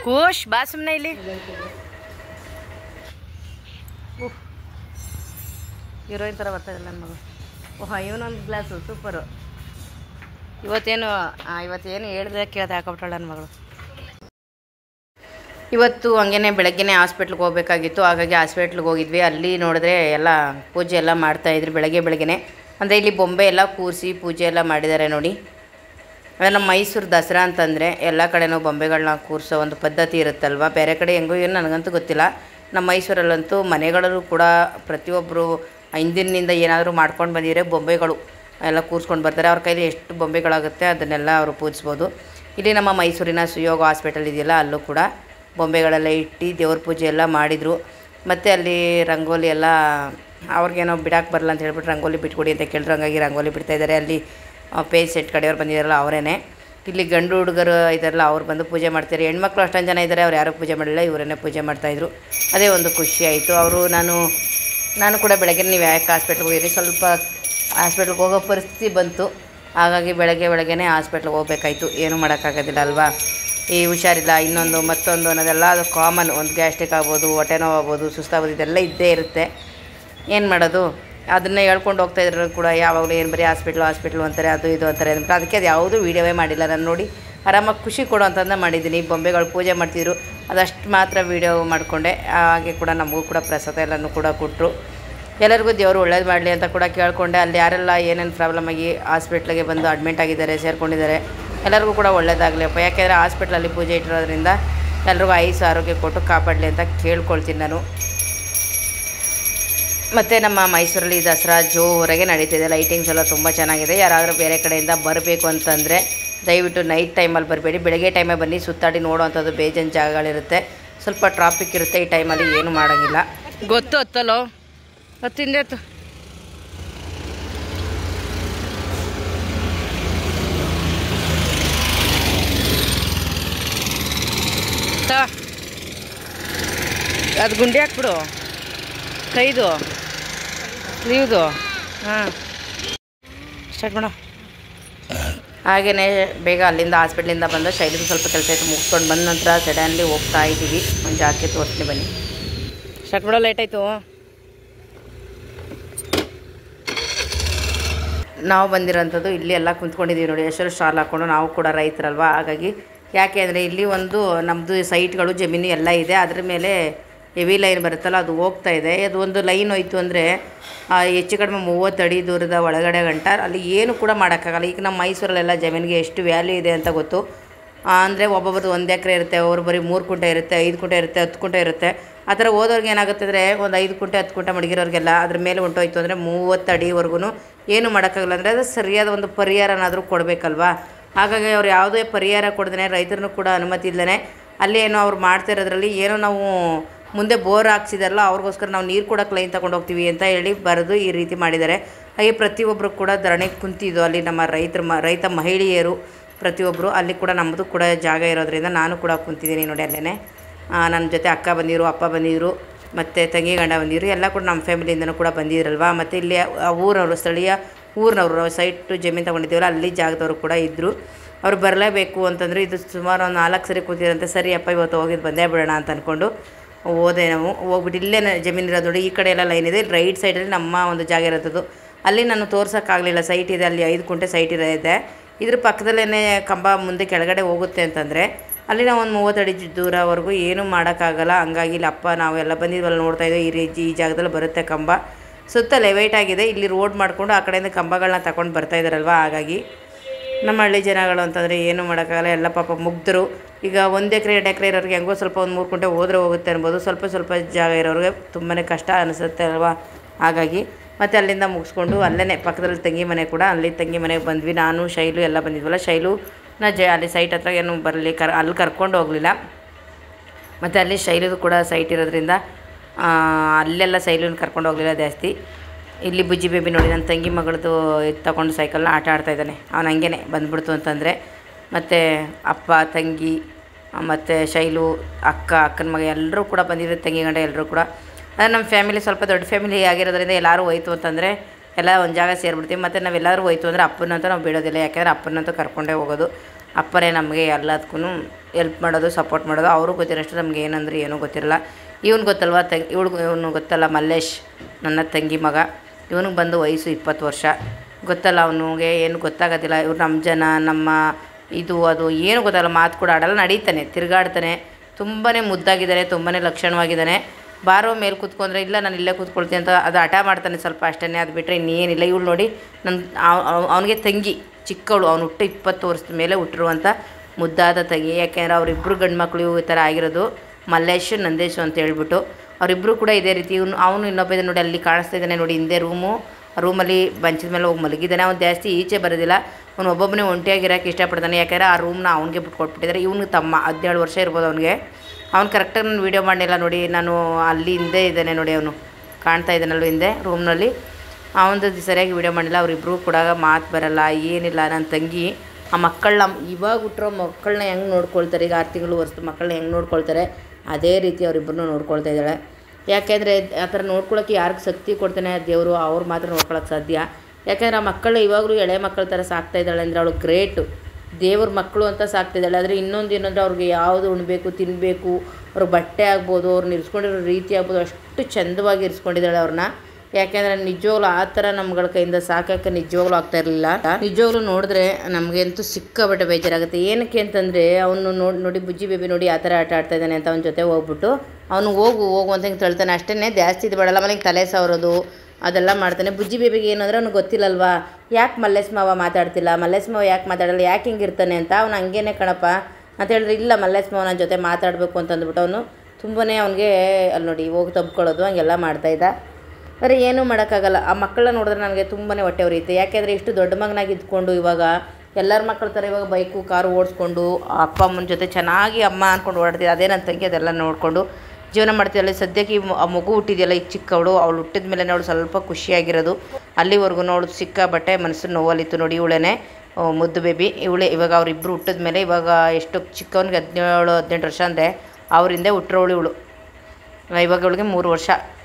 ಖುಷ್ ಬಾ ಸುಮ್ಮನೆ ಇಲ್ಲಿ ಹೀರೋಯಿನ್ ಥರ ಬರ್ತಾ ಇಲ್ಲ ನನ್ನ ಮಗಳು ಓಹ್ ಇವನೊಂದು ಗ್ಲಾಸು ಸೂಪರು ಇವತ್ತೇನು ಆ, ಇವತ್ತೇನು ಹೇಳ್ದೆ ಕೇಳ್ದೆ ಹಾಕೊಬಿಟ್ಟಾಳ ನನ್ನ ಮಗಳು ಇವತ್ತು ಹಂಗೇನೆ ಬೆಳಗ್ಗೆನೇ ಹಾಸ್ಪಿಟ್ಲ್ಗೆ ಹೋಗ್ಬೇಕಾಗಿತ್ತು ಹಾಗಾಗಿ ಹಾಸ್ಪಿಟ್ಲ್ಗೆ ಹೋಗಿದ್ವಿ ಅಲ್ಲಿ ನೋಡಿದ್ರೆ ಎಲ್ಲ ಪೂಜೆ ಎಲ್ಲ ಮಾಡ್ತಾಯಿದ್ರು ಬೆಳಗ್ಗೆ ಬೆಳಗ್ಗೆನೆ ಅಂದರೆ ಇಲ್ಲಿ ಬೊಂಬೆ ಎಲ್ಲ ಕೂರಿಸಿ ಪೂಜೆ ಎಲ್ಲ ಮಾಡಿದ್ದಾರೆ ನೋಡಿ ಅಂದರೆ ನಮ್ಮ ಮೈಸೂರು ದಸರಾ ಅಂತಂದರೆ ಎಲ್ಲ ಕಡೆನೂ ಬೊಂಬೆಗಳನ್ನ ಕೂರಿಸೋ ಒಂದು ಪದ್ಧತಿ ಇರುತ್ತಲ್ವ ಬೇರೆ ಕಡೆ ಹೆಂಗೋ ಏನು ನನಗಂತೂ ಗೊತ್ತಿಲ್ಲ ನಮ್ಮ ಮೈಸೂರಲ್ಲಂತೂ ಮನೆಗಳಲ್ಲೂ ಕೂಡ ಪ್ರತಿಯೊಬ್ಬರು ಹಿಂದಿನಿಂದ ಏನಾದರೂ ಮಾಡ್ಕೊಂಡು ಬಂದಿದ್ರೆ ಬೊಂಬೆಗಳು ಎಲ್ಲ ಕೂರಿಸ್ಕೊಂಡು ಬರ್ತಾರೆ ಅವ್ರ ಕೈಲಿ ಎಷ್ಟು ಬೊಂಬೆಗಳಾಗುತ್ತೆ ಅದನ್ನೆಲ್ಲ ಅವರು ಪೂಜಿಸ್ಬೋದು ಇಲ್ಲಿ ನಮ್ಮ ಮೈಸೂರಿನ ಸುಯೋಗ ಹಾಸ್ಪಿಟಲ್ ಇದೆಯಲ್ಲ ಅಲ್ಲೂ ಕೂಡ ಬೊಂಬೆಗಳೆಲ್ಲ ಇಟ್ಟು ದೇವ್ರ ಪೂಜೆ ಎಲ್ಲ ಮಾಡಿದರು ಮತ್ತು ಅಲ್ಲಿ ರಂಗೋಲಿ ಎಲ್ಲ ಅವ್ರಿಗೇನೋ ಬಿಡಕ್ಕೆ ಬರಲ್ಲ ಅಂತ ಹೇಳ್ಬಿಟ್ಟು ರಂಗೋಲಿ ಬಿಟ್ಕೊಡಿ ಅಂತ ಕೇಳಿದ್ರು ಹಂಗಾಗಿ ರಂಗೋಲಿ ಬಿಡ್ತಾ ಇದ್ದಾರೆ ಅಲ್ಲಿ ಪೇಜ್ ಸೆಟ್ ಕಡೆಯವ್ರು ಬಂದಿದ್ದಾರಲ್ಲ ಅವರೇನೆ ಇಲ್ಲಿ ಗಂಡು ಹುಡುಗರು ಇದಾರಲ್ಲ ಅವ್ರು ಬಂದು ಪೂಜೆ ಮಾಡ್ತಾರೆ ಹೆಣ್ಮಕ್ಳು ಅಷ್ಟೊಂದು ಜನ ಇದ್ದಾರೆ ಅವ್ರು ಯಾರೂ ಪೂಜೆ ಮಾಡಲಿಲ್ಲ ಇವರನ್ನೇ ಪೂಜೆ ಮಾಡ್ತಾಯಿದ್ರು ಅದೇ ಒಂದು ಖುಷಿ ಆಯಿತು ಅವರು ನಾನು ನಾನು ಕೂಡ ಬೆಳಗ್ಗೆ ನೀವು ಯಾಕೆ ಹಾಸ್ಪಿಟ್ಲ್ಗೆ ಹೋಗಿರಿ ಸ್ವಲ್ಪ ಹಾಸ್ಪಿಟ್ಲ್ಗೆ ಹೋಗೋ ಪರಿಸ್ಥಿತಿ ಬಂತು ಹಾಗಾಗಿ ಬೆಳಗ್ಗೆ ಬೆಳಗ್ಗೆನೇ ಹಾಸ್ಪಿಟ್ಲ್ಗೆ ಹೋಗ್ಬೇಕಾಯ್ತು ಏನು ಮಾಡೋಕ್ಕಾಗೋದಿಲ್ಲ ಅಲ್ವಾ ಈ ಹುಷಾರಿಲ್ಲ ಇನ್ನೊಂದು ಮತ್ತೊಂದು ಅನ್ನೋದೆಲ್ಲ ಅದು ಕಾಮನ್ ಒಂದು ಗ್ಯಾಸ್ಟ್ರಿಕ್ ಆಗ್ಬೋದು ಹೊಟ್ಟೆ ನೋವು ಆಗ್ಬೋದು ಸುಸ್ತಾಗ್ಬೋದು ಇದೆಲ್ಲ ಇದ್ದೇ ಇರುತ್ತೆ ಏನು ಮಾಡೋದು ಅದನ್ನೇ ಹೇಳ್ಕೊಂಡು ಹೋಗ್ತಾ ಇದ್ರು ಕೂಡ ಯಾವಾಗಲೂ ಏನು ಬರೀ ಹಾಸ್ಪಿಟ್ಲು ಹಾಸ್ಪಿಟ್ಲು ಅಂತಾರೆ ಅದು ಇದು ಅಂತಾರೆ ಅಂದ್ಬಿಟ್ಟು ಅದಕ್ಕೆ ಅದು ಯಾವುದೂ ವೀಡಿಯೋವೇ ಮಾಡಿಲ್ಲ ನಾನು ನೋಡಿ ಆರಾಮಾಗಿ ಖುಷಿ ಕೊಡೋ ಅಂತಂದ ಮಾಡಿದ್ದೀನಿ ಬೊಂಬೆಗಳು ಪೂಜೆ ಮಾಡ್ತಿದ್ರು ಅದಷ್ಟು ಮಾತ್ರ ವೀಡಿಯೋ ಮಾಡಿಕೊಂಡೆ ಹಾಗೆ ಕೂಡ ನಮಗೂ ಕೂಡ ಪ್ರಸಾದ ಎಲ್ಲನೂ ಕೂಡ ಕೊಟ್ಟರು ಎಲ್ಲರಿಗೂ ದೇವರು ಒಳ್ಳೇದು ಮಾಡಲಿ ಅಂತ ಕೂಡ ಕೇಳಿಕೊಂಡೆ ಅಲ್ಲಿ ಯಾರೆಲ್ಲ ಏನೇನು ಪ್ರಾಬ್ಲಮ್ ಆಗಿ ಹಾಸ್ಪಿಟ್ಲಿಗೆ ಬಂದು ಅಡ್ಮಿಟ್ ಆಗಿದ್ದಾರೆ ಸೇರ್ಕೊಂಡಿದ್ದಾರೆ ಎಲ್ಲರಿಗೂ ಕೂಡ ಒಳ್ಳೇದಾಗಲಿ ಅಪ್ಪ ಯಾಕೆಂದರೆ ಹಾಸ್ಪಿಟ್ಲಲ್ಲಿ ಪೂಜೆ ಇಟ್ಟಿರೋದ್ರಿಂದ ಎಲ್ರಿಗೂ ಆಯುಸ್ ಆರೋಗ್ಯ ಕೊಟ್ಟು ಕಾಪಾಡಲಿ ಅಂತ ಕೇಳ್ಕೊಳ್ತೀನಿ ನಾನು ಮತ್ತು ನಮ್ಮ ಮೈಸೂರಲ್ಲಿ ದಸರಾ ಜೋರಾಗೆ ನಡೀತಿದೆ ಲೈಟಿಂಗ್ಸ್ ಎಲ್ಲ ತುಂಬ ಚೆನ್ನಾಗಿದೆ ಯಾರಾದರೂ ಬೇರೆ ಕಡೆಯಿಂದ ಬರಬೇಕು ಅಂತಂದರೆ ದಯವಿಟ್ಟು ನೈಟ್ ಟೈಮಲ್ಲಿ ಬರಬೇಡಿ ಬೆಳಗ್ಗೆ ಟೈಮೇ ಬನ್ನಿ ಸುತ್ತಾಡಿ ನೋಡೋವಂಥದ್ದು ಬೇಜನ್ ಜಾಗಗಳಿರುತ್ತೆ ಸ್ವಲ್ಪ ಟ್ರಾಫಿಕ್ ಇರುತ್ತೆ ಈ ಟೈಮಲ್ಲಿ ಏನು ಮಾಡೋಂಗಿಲ್ಲ ಗೊತ್ತು ಹತ್ತಲ್ಲೋ ಹತ್ತಿಂದೆ ಅದು ಗುಂಡಿ ಹಾಕ್ಬಿಡು ಕೈದು ಸ್ಲೀವ್ದು ಹಾಂ ಸ್ಟಾರ್ಟ್ ಮಾಡು ಹಾಗೆಯೇ ಬೇಗ ಅಲ್ಲಿಂದ ಹಾಸ್ಪಿಟ್ಲಿಂದ ಬಂದು ಶೈಲಿಂದ ಸ್ವಲ್ಪ ಕೆಲಸ ಇತ್ತು ಮುಗಿಸ್ಕೊಂಡು ಬಂದ ನಂತರ ಸಡನ್ಲಿ ಹೋಗ್ತಾ ಇದ್ದೀವಿ ಒಂದು ಜಾಕೆ ತೋರಿಸ್ತೀನಿ ಬನ್ನಿ ಸ್ಟಾರ್ಟ್ ಮಾಡೋ ಲೇಟ್ ಆಯಿತು ನಾವು ಬಂದಿರೋಂಥದ್ದು ಇಲ್ಲಿ ಎಲ್ಲ ಕುಂತ್ಕೊಂಡಿದ್ದೀವಿ ನೋಡಿ ಹೆಸರು ಶಾಲ್ ಹಾಕ್ಕೊಂಡು ನಾವು ಕೂಡ ರೈತರಲ್ವ ಹಾಗಾಗಿ ಯಾಕೆ ಅಂದರೆ ಇಲ್ಲಿ ಒಂದು ನಮ್ಮದು ಸೈಟ್ಗಳು ಜಮೀನು ಎಲ್ಲ ಇದೆ ಅದ್ರ ಮೇಲೆ ಹೆವಿ ಲೈನ್ ಬರುತ್ತಲ್ಲ ಅದು ಹೋಗ್ತಾ ಇದೆ ಅದು ಒಂದು ಲೈನ್ ಹೋಯ್ತು ಅಂದರೆ ಹೆಚ್ಚು ಕಡಿಮೆ ಮೂವತ್ತು ಅಡಿ ದೂರದ ಒಳಗಡೆ ಗಂಟ ಅಲ್ಲಿ ಏನು ಕೂಡ ಮಾಡೋಕ್ಕಾಗಲ್ಲ ಈಗ ನಮ್ಮ ಮೈಸೂರಲ್ಲೆಲ್ಲ ಜಮೀನಿಗೆ ಎಷ್ಟು ವ್ಯಾಲ್ಯೂ ಇದೆ ಅಂತ ಗೊತ್ತು ಅಂದರೆ ಒಬ್ಬೊಬ್ಬರದ್ದು ಒಂದು ಎಕರೆ ಇರುತ್ತೆ ಅವ್ರು ಬರೀ ಮೂರು ಕುಂಟೆ ಇರುತ್ತೆ ಐದು ಕುಂಟೆ ಇರುತ್ತೆ ಹತ್ತು ಕುಂಟೆ ಇರುತ್ತೆ ಆ ಥರ ಹೋದವ್ರಿಗೆ ಏನಾಗುತ್ತೆ ಅಂದರೆ ಒಂದು ಐದು ಕುಂಟೆ ಹತ್ತು ಕುಂಟೆ ಮಡಗಿರೋರಿಗೆಲ್ಲ ಅದ್ರ ಮೇಲೆ ಹೊಂಟೋಯ್ತು ಅಂದರೆ ಮೂವತ್ತು ಅಡಿವರೆಗೂ ಏನು ಮಾಡೋಕ್ಕಾಗಲ್ಲ ಅಂದರೆ ಅದು ಸರಿಯಾದ ಒಂದು ಪರಿಹಾರನಾದರೂ ಕೊಡಬೇಕಲ್ವಾ ಹಾಗಾಗಿ ಅವ್ರು ಯಾವುದೇ ಪರಿಹಾರ ಕೊಡ್ದೇ ರೈತರನ್ನು ಕೂಡ ಅನುಮತಿ ಇಲ್ಲದೇ ಅಲ್ಲಿ ಏನೋ ಅವ್ರು ಮಾಡ್ತಾ ಇರೋದ್ರಲ್ಲಿ ಏನೋ ನಾವು ಮುಂದೆ ಬೋರ್ ಹಾಕ್ಸಿದಾರಲ್ಲ ಅವ್ರಿಗೋಸ್ಕರ ನಾವು ನೀರು ಕೊಡೋಕೆ ಲೈನ್ ತಗೊಂಡು ಹೋಗ್ತೀವಿ ಅಂತ ಹೇಳಿ ಬರೆದು ಈ ರೀತಿ ಮಾಡಿದ್ದಾರೆ ಹಾಗೆ ಪ್ರತಿಯೊಬ್ಬರು ಕೂಡ ಧರಣಿಗೆ ಕುಂತಿದ್ದು ಅಲ್ಲಿ ನಮ್ಮ ರೈತರ ಮ ರೈತ ಮಹಿಳೆಯರು ಪ್ರತಿಯೊಬ್ಬರು ಅಲ್ಲಿ ಕೂಡ ನಮ್ಮದು ಕೂಡ ಜಾಗ ಇರೋದ್ರಿಂದ ನಾನು ಕೂಡ ಕುಂತಿದ್ದೀನಿ ನೋಡಿ ಅಲ್ಲೇ ನನ್ನ ಜೊತೆ ಅಕ್ಕ ಬಂದಿದ್ರು ಅಪ್ಪ ಬಂದಿದ್ರು ಮತ್ತು ತಂಗಿ ಗಂಡ ಬಂದಿದ್ರು ಎಲ್ಲ ಕೂಡ ನಮ್ಮ ಫ್ಯಾಮಿಲಿಯಿಂದನೂ ಕೂಡ ಬಂದಿದ್ರಲ್ವ ಮತ್ತು ಇಲ್ಲಿ ಆ ಊರವರು ಸ್ಥಳೀಯ ಊರಿನವರು ಸೈಟು ಜಮೀನು ತೊಗೊಂಡಿದ್ದೀವಲ್ಲ ಅಲ್ಲಿ ಜಾಗದವರು ಕೂಡ ಇದ್ದರು ಅವ್ರು ಬರಲೇಬೇಕು ಅಂತಂದ್ರೆ ಇದು ಸುಮಾರು ಒಂದು ನಾಲ್ಕು ಸರಿ ಕೂತಿರಂತೆ ಸರಿ ಅಪ್ಪ ಇವತ್ತು ಹೋಗಿದ್ದು ಬಂದೇ ಬಿಡೋಣ ಅಂತ ಅಂದ್ಕೊಂಡು ಹೋದೆ ನಾವು ಹೋಗ್ಬಿಟ್ಟು ಇಲ್ಲೇ ಜಮೀನು ಇರೋದು ನೋಡಿ ಈ ಕಡೆ ಎಲ್ಲ ಲೈನ್ ಇದೆ ರೈಟ್ ಸೈಡಲ್ಲಿ ನಮ್ಮ ಒಂದು ಜಾಗ ಇರೋದು ಅಲ್ಲಿ ನಾನು ತೋರ್ಸೋಕ್ಕಾಗಲಿಲ್ಲ ಸೈಟ್ ಇದೆ ಅಲ್ಲಿ ಐದು ಕುಂಟೆ ಸೈಟ್ ಇರೋದೆ ಇದ್ರ ಪಕ್ಕದಲ್ಲೇ ಕಂಬ ಮುಂದೆ ಕೆಳಗಡೆ ಹೋಗುತ್ತೆ ಅಂತಂದರೆ ಅಲ್ಲಿ ನಾವು ಒಂದು ಮೂವತ್ತು ಅಡಿ ದೂರವರೆಗೂ ಏನೂ ಮಾಡೋಕ್ಕಾಗಲ್ಲ ಹಂಗಾಗಿ ಇಲ್ಲಿ ಅಪ್ಪ ನಾವೆಲ್ಲ ಬಂದಿದ್ವಲ್ಲ ನೋಡ್ತಾ ಇದ್ದೀವಿ ಈ ರೀತಿ ಈ ಜಾಗದಲ್ಲಿ ಬರುತ್ತೆ ಕಂಬ ಸುತ್ತ ಲೆವೈಟ್ ಆಗಿದೆ ಇಲ್ಲಿ ರೋಡ್ ಮಾಡಿಕೊಂಡು ಆ ಕಡೆಯಿಂದ ಕಂಬಗಳನ್ನ ತಗೊಂಡು ಬರ್ತಾ ಇದ್ದಾರಲ್ವ ಹಾಗಾಗಿ ನಮ್ಮ ಹಳ್ಳಿ ಜನಗಳು ಅಂತಂದರೆ ಏನು ಮಾಡೋಕ್ಕಾಗಲ್ಲ ಎಲ್ಲ ಪಾಪ ಮುಗ್ಧರು ಈಗ ಒಂದು ಎಕರೆ ಎರಡು ಎಕರೆ ಇರೋರಿಗೆ ಹೆಂಗೋ ಸ್ವಲ್ಪ ಒಂದು ಮೂರು ಕುಂಟೆ ಹೋದ್ರೆ ಹೋಗುತ್ತೆ ಅನ್ಬೋದು ಸ್ವಲ್ಪ ಸ್ವಲ್ಪ ಜಾಗ ಇರೋರಿಗೆ ತುಂಬಾ ಕಷ್ಟ ಅನಿಸುತ್ತೆ ಅಲ್ವಾ ಹಾಗಾಗಿ ಮತ್ತು ಅಲ್ಲಿಂದ ಮುಗಿಸ್ಕೊಂಡು ಅಲ್ಲೇ ಪಕ್ಕದಲ್ಲಿ ತಂಗಿ ಮನೆ ಕೂಡ ಅಲ್ಲಿ ತಂಗಿ ಮನೆಗೆ ಬಂದ್ವಿ ನಾನು ಶೈಲು ಎಲ್ಲ ಬಂದಿದ್ವಲ್ಲ ಶೈಲು ನಾ ಜ ಅಲ್ಲಿ ಸೈಟ್ ಹತ್ರ ಏನು ಬರಲಿ ಕರ್ ಅಲ್ಲಿ ಕರ್ಕೊಂಡು ಹೋಗಲಿಲ್ಲ ಮತ್ತು ಅಲ್ಲಿ ಶೈಲದು ಕೂಡ ಸೈಟ್ ಇರೋದ್ರಿಂದ ಆ, ಅಲ್ಲೆಲ್ಲ ಶೈಲುನ ಕರ್ಕೊಂಡು ಹೋಗಲಿಲ್ಲ ಜಾಸ್ತಿ ಇಲ್ಲಿ ಬುಜ್ಜಿ ಬೇಬಿ ನೋಡಿ ನನ್ನ ತಂಗಿ ಮಗಳದು ಇದು ತಗೊಂಡು ಸೈಕಲ್ನ ಆಟ ಆಡ್ತಾ ಇದ್ದಾನೆ ಅವ್ನು ಹಂಗೇನೆ ಬಂದ್ಬಿಡ್ತು ಅಂತಂದರೆ ಮತ್ತು ಅಪ್ಪ ತಂಗಿ ಮತ್ತು ಶೈಲು ಅಕ್ಕ ಅಕ್ಕನ ಮಗ ಎಲ್ಲರೂ ಕೂಡ ಬಂದಿದ್ರು ತಂಗಿ ಗಂಡ ಎಲ್ಲರೂ ಕೂಡ ಅಂದರೆ ನಮ್ಮ ಫ್ಯಾಮಿಲಿ ಸ್ವಲ್ಪ ದೊಡ್ಡ ಫ್ಯಾಮಿಲಿ ಆಗಿರೋದ್ರಿಂದ ಎಲ್ಲರೂ ಹೋಯ್ತು ಅಂತಂದರೆ ಎಲ್ಲ ಒಂದು ಜಾಗ ಸೇರಿಬಿಡ್ತೀವಿ ಮತ್ತು ನಾವೆಲ್ಲರೂ ಹೋಯ್ತು ಅಂದರೆ ಅಪ್ಪನಂತೂ ನಾವು ಬಿಡೋದಿಲ್ಲ ಯಾಕೆಂದರೆ ಅಪ್ಪನಂತೂ ಕರ್ಕೊಂಡೇ ಹೋಗೋದು ಅಪ್ಪರೇ ನಮಗೆ ಎಲ್ಲದಕ್ಕೂ ಎಲ್ಪ್ ಮಾಡೋದು ಸಪೋರ್ಟ್ ಮಾಡೋದು ಅವರು ಗೊತ್ತಿರೋಷ್ಟು ನಮ್ಗೆ ಏನಂದ್ರೆ ಏನೂ ಗೊತ್ತಿರಲ್ಲ ಇವನು ಗೊತ್ತಲ್ವ ತಂಗಿ ಇವಳು ಇವನು ಗೊತ್ತಲ್ಲ ಮಲ್ಲೇಶ್ ನನ್ನ ತಂಗಿ ಮಗ ಇವನಿಗೆ ಬಂದು ವಯಸ್ಸು ಇಪ್ಪತ್ತು ವರ್ಷ ಗೊತ್ತಲ್ಲ ಅವನಿಗೆ ಏನು ಗೊತ್ತಾಗೋದಿಲ್ಲ ಇವ್ರು ನಮ್ಮ ಜನ ನಮ್ಮ ಇದು ಅದು ಏನು ಗೊತ್ತಲ್ಲ ಮಾತು ಕೂಡ ಆಡಲ್ಲ ನಡೀತಾನೆ ತಿರುಗಾಡ್ತಾನೆ ತುಂಬಾ ಮುದ್ದಾಗಿದ್ದಾನೆ ತುಂಬಾ ಲಕ್ಷಣವಾಗಿದ್ದಾನೆ ಬಾರೋ ಮೇಲೆ ಕೂತ್ಕೊಂಡ್ರೆ ಇಲ್ಲ ನಾನು ಇಲ್ಲೇ ಕೂತ್ಕೊಳ್ತೀನಿ ಅಂತ ಅದು ಹಠ ಮಾಡ್ತಾನೆ ಸ್ವಲ್ಪ ಅಷ್ಟೇ ಅದು ಬಿಟ್ಟರೆ ಇನ್ನೇನಿಲ್ಲ ಇವಳು ನೋಡಿ ನನ್ನ ಅವನಿಗೆ ತಂಗಿ ಚಿಕ್ಕವಳು ಅವನು ಹುಟ್ಟು ಇಪ್ಪತ್ತು ವರ್ಷದ ಮೇಲೆ ಹುಟ್ಟಿರುವಂಥ ಮುದ್ದಾದ ತಂಗಿ ಯಾಕೆಂದರೆ ಅವರಿಬ್ಬರು ಗಂಡು ಮಕ್ಕಳು ಈ ಥರ ಆಗಿರೋದು ಮಲ್ಲೇಶ್ ನಂದೇಶು ಅಂತ ಹೇಳ್ಬಿಟ್ಟು ಅವರಿಬ್ಬರು ಕೂಡ ಇದೇ ರೀತಿ ಇವನು ಅವನು ಇನ್ನೊಬ್ಬ ಇದೆ ನೋಡಿ ಅಲ್ಲಿ ಕಾಣಿಸ್ತಾ ಇದ್ದಾನೆ ನೋಡಿ ಹಿಂದೆ ರೂಮು ರೂಮಲ್ಲಿ ಬಂಚಿದ ಮೇಲೆ ಹೋಗಿ ಮಲಗಿದ್ದಾನೆ ಅವ್ನು ಜಾಸ್ತಿ ಈಚೆ ಬರೋದಿಲ್ಲ ಅವನು ಒಬ್ಬೊಬ್ಬನೇ ಒಂಟಿಯಾಗಿರೋಕೆ ಇಷ್ಟಪಡ್ತಾನೆ ಯಾಕಂದರೆ ಆ ರೂಮ್ನ ಅವ್ನಿಗೆ ಬಿಟ್ಟು ಕೊಟ್ಬಿಟ್ಟಿದ್ದಾರೆ ಇವನು ತಮ್ಮ ಹದಿನೇಳು ವರ್ಷ ಇರ್ಬೋದು ಅವನಿಗೆ ಅವ್ನು ಕರೆಕ್ಟಾಗಿ ನಾನು ವೀಡಿಯೋ ಮಾಡಲಿಲ್ಲ ನೋಡಿ ನಾನು ಅಲ್ಲಿ ಹಿಂದೆ ಇದ್ದಾನೆ ನೋಡಿ ಅವನು ಕಾಣ್ತಾ ಇದ್ದಾನಲ್ವ ಹಿಂದೆ ರೂಮ್ನಲ್ಲಿ ಅವನದು ಸರಿಯಾಗಿ ವೀಡಿಯೋ ಮಾಡಿಲ್ಲ ಅವರಿಬ್ಬರು ಕೂಡ ಮಾತು ಬರಲ್ಲ ಏನಿಲ್ಲ ನನ್ನ ತಂಗಿ ಆ ಮಕ್ಕಳನ್ನ ಇವಾಗ ಹುಟ್ಟಿರೋ ಮಕ್ಕಳನ್ನ ಹೆಂಗೆ ನೋಡ್ಕೊಳ್ತಾರೆ ಈಗ ಆರು ತಿಂಗಳು ವರ್ಷದ ಮಕ್ಕಳನ್ನ ಹೆಂಗೆ ನೋಡ್ಕೊಳ್ತಾರೆ ಅದೇ ರೀತಿ ಅವರಿಬ್ಬರನ್ನೂ ನೋಡ್ಕೊಳ್ತಾ ಇದ್ದಾಳೆ ಯಾಕೆಂದರೆ ಆ ಥರ ನೋಡ್ಕೊಳಕ್ಕೆ ಯಾರಿಗೆ ಶಕ್ತಿ ಕೊಡ್ತಾನೆ ದೇವರು ಅವ್ರು ಮಾತ್ರ ನೋಡ್ಕೊಳಕ್ಕೆ ಸಾಧ್ಯ ಯಾಕೆಂದರೆ ಆ ಮಕ್ಕಳು ಇವಾಗಲೂ ಎಳೆ ಮಕ್ಕಳ ಥರ ಸಾಕ್ತಾ ಇದ್ದಾಳೆ ಅಂದರೆ ಅವಳು ಗ್ರೇಟು ದೇವ್ರ ಮಕ್ಕಳು ಅಂತ ಸಾಕ್ತಿದ್ದಾಳೆ ಆದರೆ ಇನ್ನೊಂದು ಏನಂದರೆ ಅವ್ರಿಗೆ ಯಾವುದು ಉಣ್ಬೇಕು ತಿನ್ನಬೇಕು ಅವ್ರ ಬಟ್ಟೆ ಆಗ್ಬೋದು ಅವ್ರನ್ನ ಇರಿಸ್ಕೊಂಡಿರೋ ರೀತಿ ಆಗ್ಬೋದು ಅಷ್ಟು ಚಂದವಾಗಿ ಇರಿಸ್ಕೊಂಡಿದ್ದಾಳೆ ಅವ್ರನ್ನ ಯಾಕೆಂದರೆ ನಿಜವಾಗ್ಲೂ ಆ ಥರ ನಮ್ಗಳ ಕೈಯಿಂದ ಸಾಕಕ್ಕೆ ನಿಜವಾಗ್ಲೂ ಆಗ್ತಾ ಇರಲಿಲ್ಲ ನಿಜವಾಗ್ಲೂ ನೋಡಿದ್ರೆ ನಮಗಂತೂ ಸಿಕ್ಕಾಬಟ್ಟೆ ಬೇಜಾರಾಗುತ್ತೆ ಏನಕ್ಕೆ ಅಂತಂದರೆ ಅವನು ನೋಡಿ ನೋಡಿ ಬುಜ್ಜಿ ಬೇಬಿ ನೋಡಿ ಆ ಥರ ಆಟ ಆಡ್ತಾ ಇದ್ದಾನೆ ಅಂತ ಅವನ ಜೊತೆ ಹೋಗ್ಬಿಟ್ಟು ಅವನು ಹೋಗು ಹೋಗು ಅಂತ ಹಿಂಗೆ ತಳ್ತಾನೆ ಅಷ್ಟೇ ಜಾಸ್ತಿ ಇದು ಬೇಡಲ್ಲ ಆಮೇಲೆ ಹಿಂಗೆ ತಲೆ ಸವರೋದು ಅದೆಲ್ಲ ಮಾಡ್ತಾನೆ ಬುಜ್ಜಿ ಬೇಬಿಗೆ ಏನಂದ್ರೆ ಅವ್ನಿಗೆ ಗೊತ್ತಿಲ್ಲಲ್ವಾ ಯಾಕೆ ಮಲ್ಲೇಶ್ ಮಾವ ಮಾತಾಡ್ತಿಲ್ಲ ಮಲ್ಲೇಶ್ ಮಾವ ಯಾಕೆ ಮಾತಾಡಲ್ಲ ಯಾಕೆ ಹಿಂಗಿರ್ತಾನೆ ಅಂತ ಅವ್ನು ಹಂಗೇನೆ ಕಣಪ್ಪ ಅಂತ ಹೇಳಿದ್ರೆ ಇಲ್ಲ ಮಲ್ಲೇಶ್ ಮಾವ ನನ್ನ ಜೊತೆ ಮಾತಾಡಬೇಕು ಅಂತ ಅಂದ್ಬಿಟ್ಟು ಅವನು ತುಂಬನೇ ಅವನಿಗೆ ಅಲ್ಲಿ ನೋಡಿ ಹೋಗಿ ತಬ್ಕೊಳ್ಳೋದು ಹಂಗೆಲ್ಲ ಮಾಡ್ತಾಯಿದ್ದ ಆದರೆ ಏನೂ ಮಾಡೋಕ್ಕಾಗಲ್ಲ ಆ ಮಕ್ಕಳನ್ನ ನೋಡಿದ್ರೆ ನನಗೆ ತುಂಬಾ ಹೊಟ್ಟೆ ಉರಿಯುತ್ತೆ ಯಾಕೆಂದರೆ ಇಷ್ಟು ದೊಡ್ಡ ಮಗನಾಗಿ ಇದ್ಕೊಂಡು ಇವಾಗ ಎಲ್ಲರ ಮಕ್ಕಳ ಥರ ಇವಾಗ ಬೈಕು ಕಾರು ಓಡಿಸ್ಕೊಂಡು ಅಪ್ಪ ಅಮ್ಮನ ಜೊತೆ ಚೆನ್ನಾಗಿ ಅಮ್ಮ ಅಂದ್ಕೊಂಡು ಓಡಾಡ್ತಿದ್ದೆ ಅದೇ ನನ್ನ ತಂಗಿ ಅದೆಲ್ಲ ನೋಡಿಕೊಂಡು ಜೀವನ ಮಾಡ್ತಿದ್ದಾಳೆ ಸದ್ಯಕ್ಕೆ ಈ ಮ- ಆ ಮಗು ಹುಟ್ಟಿದೆಯಲ್ಲ ಈಗ ಚಿಕ್ಕವಳು ಅವಳು ಹುಟ್ಟಿದ ಮೇಲೆ ಅವಳು ಸ್ವಲ್ಪ ಖುಷಿಯಾಗಿರೋದು ಅಲ್ಲಿವರೆಗೂ ಅವಳು ಸಿಕ್ಕಾಬಟ್ಟೆ ಮನಸ್ಸು ನೋವಲ್ಲಿತ್ತು ನೋಡಿ ಇವಳೇನೆ ಆ, ಮುದ್ದು ಬೇಬಿ ಇವಳೇ ಇವಾಗ ಅವರಿಬ್ಬರು ಹುಟ್ಟಿದ ಮೇಲೆ ಇವಾಗ ಎಷ್ಟು ಚಿಕ್ಕವನಿಗೆ ಹದಿನೇಳು ಹದಿನೆಂಟು ವರ್ಷ ಅಂದರೆ ಅವರಿಂದ ಹುಟ್ಟಿರೋಳು ಇವಳು ಇವಾಗ ಇವಳಿಗೆ ಮೂರು ವರ್ಷ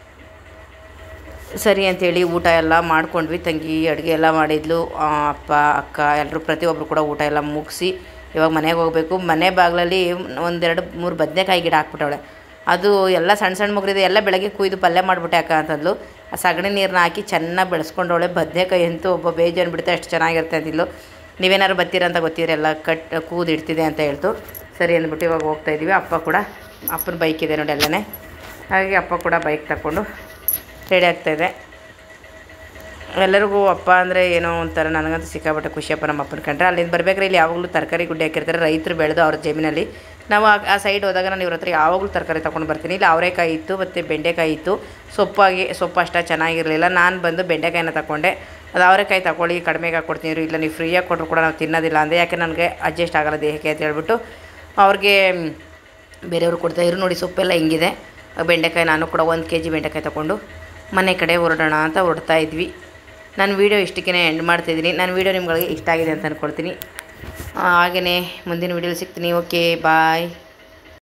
ಸರಿ ಅಂತೇಳಿ ಊಟ ಎಲ್ಲ ಮಾಡ್ಕೊಂಡ್ವಿ ತಂಗಿ ಅಡುಗೆ ಎಲ್ಲ ಮಾಡಿದ್ಲು ಆ, ಅಪ್ಪ ಅಕ್ಕ ಎಲ್ಲರೂ ಪ್ರತಿಯೊಬ್ಬರು ಕೂಡ ಊಟ ಎಲ್ಲ ಮುಗಿಸಿ ಇವಾಗ ಮನೆಗೆ ಹೋಗಬೇಕು ಮನೆ ಬಾಗಿಲಲ್ಲಿ ಒಂದೆರಡು ಮೂರು ಬದನೆಕಾಯಿ ಗಿಡ ಹಾಕ್ಬಿಟ್ಟವಳೆ ಅದು ಎಲ್ಲ ಸಣ್ಣ ಸಣ್ಣ ಮುಗ್ರಿದೆ ಎಲ್ಲ ಬೆಳಗ್ಗೆ ಕುಯ್ದು ಪಲ್ಯ ಮಾಡಿಬಿಟ್ಟೆ ಅಕ್ಕ ಅಂತಂದ್ಲು ಆ ಸಗಣಿ ನೀರನ್ನ ಹಾಕಿ ಚೆನ್ನಾಗಿ ಬೆಳೆಸ್ಕೊಂಡವಳೆ ಬದನೆಕಾಯಿ ಅಂತೂ ಒಬ್ಬ ಬೇಜಾನ್ ಬಿಡುತ್ತೆ ಅಷ್ಟು ಚೆನ್ನಾಗಿರುತ್ತೆ ಅಂತಿದ್ಲು ನೀವೇನಾದ್ರು ಬರ್ತೀರ ಅಂತ ಗೊತ್ತಿದ್ರೆ ಎಲ್ಲ ಕಟ್ ಕೂದು ಇಡ್ತಿದೆ ಅಂತ ಹೇಳ್ತು ಸರಿ ಅಂದ್ಬಿಟ್ಟು ಇವಾಗ ಹೋಗ್ತಾ ಇದ್ದೀವಿ ಅಪ್ಪ ಕೂಡ ಅಪ್ಪನ ಬೈಕ್ ಇದೆ ನೋಡಿ ಅಲ್ಲೇ ಹಾಗಾಗಿ ಅಪ್ಪ ಕೂಡ ಬೈಕ್ ತಗೊಂಡು ರೆಡಿ ಆಗ್ತಾಯಿದೆ ಎಲ್ಲರಿಗೂ ಅಪ್ಪ ಅಂದರೆ ಏನೋ ಒಂಥರ ನನಗಂತೂ ಸಿಕ್ಕಾಪಟ್ಟೆ ಖುಷಿಯಪ್ಪ ನಮ್ಮ ಅಪ್ಪನ ಕಂಡ್ರೆ ಅಲ್ಲಿಂದ ಬರ್ಬೇಕಾದ್ರೆ ಇಲ್ಲಿ ಯಾವಾಗಲೂ ತರಕಾರಿ ಗುಡ್ಡೆ ಹಾಕಿರ್ತಾರೆ ರೈತರು ಬೆಳೆದು ಅವ್ರ ಜಮೀನಲ್ಲಿ ನಾವು ಆ- ಆ ಸೈಡ್ ಹೋದಾಗ ನಾನು ಇವ್ರ ಹತ್ರ ಯಾವಾಗಲೂ ತರಕಾರಿ ತೊಗೊಂಡು ಬರ್ತೀನಿ ಇಲ್ಲಿ ಅವರೆಕಾಯಿ ಇತ್ತು ಮತ್ತು ಬೆಂಡೆಕಾಯಿ ಇತ್ತು ಸೊಪ್ಪಾಗಿ ಸೊಪ್ಪು ಅಷ್ಟ ಚೆನ್ನಾಗಿರಲಿಲ್ಲ ನಾನು ಬಂದು ಬೆಂಡೆಕಾಯಿನ ತಗೊಂಡೆ ಅದು ಅವರೆಕಾಯಿ ತಗೊಳ್ಳಿ ಕಡಿಮೆಗೆ ಹಾಕ್ಕೊಡ್ತೀನಿ ಇರು, ಇಲ್ಲ ನೀವು ಫ್ರೀಯಾಗಿ ಕೊಟ್ಟರು ಕೂಡ ನಾವು ತಿನ್ನೋದಿಲ್ಲ ಅಂದೆ ಯಾಕೆ ನನಗೆ ಅಡ್ಜಸ್ಟ್ ಆಗಲ್ಲ ದೇಹಕ್ಕೆ ಅಂತ ಹೇಳ್ಬಿಟ್ಟು ಅವ್ರಿಗೆ ಮ್, ಬೇರೆಯವರು ಕೊಡ್ತಾ ಇರು ನೋಡಿ ಸೊಪ್ಪೆಲ್ಲ ಹಿಂಗಿದೆ ಆ ಬೆಂಡೆಕಾಯಿ ನಾನು ಕೂಡ ಒಂದು ಕೆ ಜಿ ಬೆಂಡೆಕಾಯಿ ತೊಗೊಂಡು ಮನೆ ಕಡೆ ಹೊರಡೋಣ ಅಂತ ಹೊರಡ್ತಾ ಇದ್ವಿ ನಾನು ವೀಡಿಯೋ ಇಷ್ಟಕ್ಕೇ ಎಂಡ್ ಮಾಡ್ತಾಯಿದ್ದೀನಿ ನನ್ನ ವೀಡಿಯೋ ನಿಮ್ಗಳಿಗೆ ಇಷ್ಟ ಆಗಿದೆ ಅಂತ ಅಂದ್ಕೊಳ್ತೀನಿ ಹಾಗೆಯೇ ಮುಂದಿನ ವೀಡಿಯೋಲಿ ಸಿಗ್ತೀನಿ ಓಕೆ ಬಾಯ್